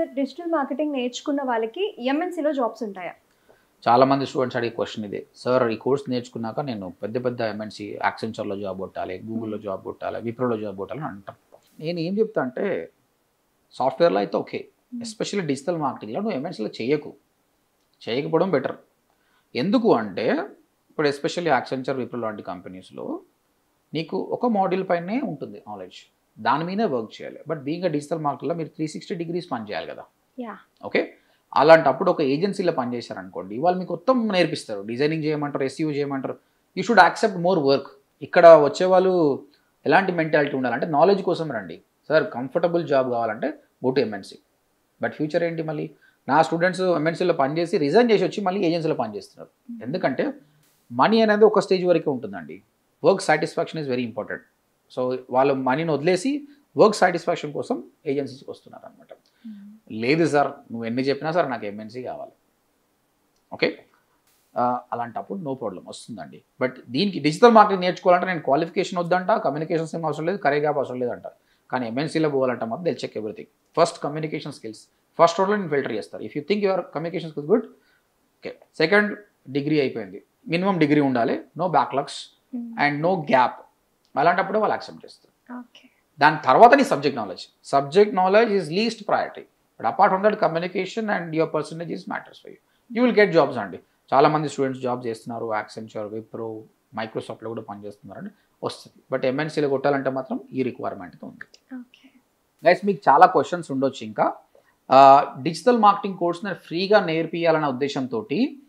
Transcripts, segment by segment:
sir digital marketing నేర్చుకున్న వాళ్ళకి ఎంఎన్సీలో jobs ఉంటాయా చాలా మంది స్టూడెంట్స్ అడిగే క్వశ్చన్ ఇదే సార్ ఈ కోర్స్ నేర్చుకున్నాక నేను పెద్ద పెద్ద ఎంఎన్సీ యాక్సెంచర్లో జాబ్ కొట్టాలి గూగుల్లో జాబ్ కొట్టాలి విప్రోలో జాబ్ కొట్టాలి అని అంటాం నేను ఏం చెప్తా అంటే సాఫ్ట్వేర్లో అయితే ఓకే ఎస్పెషల్లీ డిజిటల్ మార్కెటింగ్లో నువ్వు ఎంఎన్సీలో చేయకు చేయకపోవడం బెటర్ ఎందుకు అంటే ఇప్పుడు ఎస్పెషల్లీ యాక్సెంచర్ విప్రో లాంటి కంపెనీస్లో నీకు ఒక మోడల్ పైనే ఉంటుంది నాలెడ్జ్ దాని మీదే వర్క్ చేయాలి బట్ బీయింగ్ డిజిటల్ మార్కెట్లో మీరు త్రీ సిక్స్టీ డిగ్రీస్ పని చేయాలి కదా యా ఓకే అలాంటప్పుడు ఒక ఏజెన్సీలో పనిచేశారనుకోండి వాళ్ళు మీకు మొత్తం నేర్పిస్తారు డిజైనింగ్ చేయమంటారు ఎస్యూ చేయమంటారు you should accept more work ఇక్కడ వచ్చే వాళ్ళు ఎలాంటి మెంటాలిటీ ఉండాలంటే నాలెడ్జ్ కోసం రండి సార్ కంఫర్టబుల్ జాబ్ కావాలంటే go to MNC but future ఏంటి మళ్ళీ నా స్టూడెంట్స్ ఎంఎన్సీలో పనిచేసి రిజైన్ చేసి వచ్చి మళ్ళీ ఏజెన్సీలో పనిచేస్తున్నారు ఎందుకంటే మనీ అనేది ఒక స్టేజ్ వరకే ఉంటుందండి work satisfaction is very important so వాళ్ళు మనీని వదిలేసి వర్క్ సాటిస్ఫాక్షన్ కోసం ఏజెన్సీకి వస్తున్నారు అనమాట లేదు సార్ నువ్వు ఎన్ని చెప్పినా సార్ నాకు ఎంఎన్సీ కావాలి ఓకే ఆ, అలాంటప్పుడు నో ప్రాబ్లం వస్తుందండి బట్ దీనికి డిజిటల్ మార్కెటింగ్ నేర్చుకోవాలంటే నేను క్వాలిఫికేషన్ వద్దంట కమ్యూనికేషన్స్ ఏం అవసరం లేదు కరే గ్యాప్ అవసరం లేదంట కానీ ఎంఎన్సీలో పోవాలంటే మాత్రం they'll check everything first communication skills first రోడ్లో నేను ఫిల్టర్ చేస్తారు if you think your communication skills good okay second degree అయిపోయింది మినిమం డిగ్రీ ఉండాలి no backlogs and no gap అలాంటప్పుడు వాళ్ళు యాక్సెప్ట్ చేస్తారు ఓకే దాని తర్వాత నీ subject knowledge subject knowledge is least priority but apart from that communication and your percentage is matters for you you will get jobs అండి చాలా మంది స్టూడెంట్స్ జాబ్ చేస్తున్నారు యాక్సెంచర్ విప్రో మైక్రోసాఫ్ట్లో కూడా పనిచేస్తున్నారండి వస్తుంది బట్ ఎంఎన్సీలో కొట్టాలంటే మాత్రం ఈ రిక్వైర్మెంట్ ఉంది ఓకే గైస్ మీకు చాలా క్వశ్చన్స్ ఉండొచ్చు ఇంకా డిజిటల్ మార్కెటింగ్ కోర్స్ నేను ఫ్రీగా నేర్పియాలనే ఉద్దేశంతో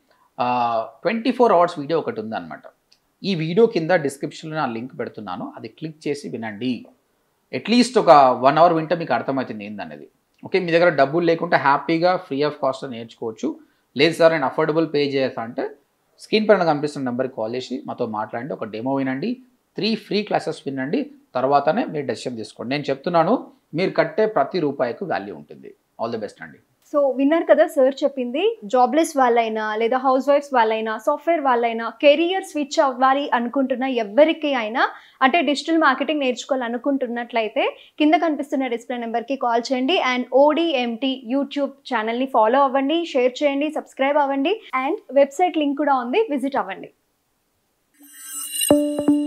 ట్వంటీ ఫోర్ అవర్స్ వీడియో ఒకటి ఉందన్నమాట ఈ వీడియో కింద డిస్క్రిప్షన్లో నా లింక్ పెడుతున్నాను అది క్లిక్ చేసి వినండి అట్లీస్ట్ ఒక వన్ అవర్ వింటే మీకు అర్థమవుతుంది ఏందనేది ఓకే మీ దగ్గర డబ్బులు లేకుంటే హ్యాపీగా ఫ్రీ ఆఫ్ కాస్ట్ నేర్చుకోవచ్చు లేదు సార్ నేను అఫోర్డబుల్ పే చేస్తా అంటే స్క్రీన్ పైన కనిపిస్తున్న నెంబర్కి కాల్ చేసి మాతో మాట్లాడండి ఒక డెమో వినండి త్రీ ఫ్రీ క్లాసెస్ వినండి తర్వాతనే మీరు డెసిషన్ తీసుకోండి నేను చెప్తున్నాను మీరు కట్టే ప్రతి రూపాయికి వాల్యూ ఉంటుంది ఆల్ ది బెస్ట్ అండి సో విన్నారు కదా సార్ చెప్పింది జాబ్లెస్ వాళ్ళైనా లేదా హౌస్ వైఫ్స్ వాళ్ళైనా సాఫ్ట్వేర్ వాళ్ళైనా కెరియర్ స్విచ్ అవ్వాలి అనుకుంటున్న ఎవరికి అయినా అంటే డిజిటల్ మార్కెటింగ్ నేర్చుకోవాలనుకుంటున్నట్లయితే కింద కనిపిస్తున్న డిస్ప్లే నెంబర్కి కాల్ చేయండి అండ్ ఓడిఎంటీ యూట్యూబ్ ఛానల్ని ఫాలో అవ్వండి షేర్ చేయండి సబ్స్క్రైబ్ అవ్వండి అండ్ వెబ్సైట్ లింక్ కూడా ఉంది విజిట్ అవ్వండి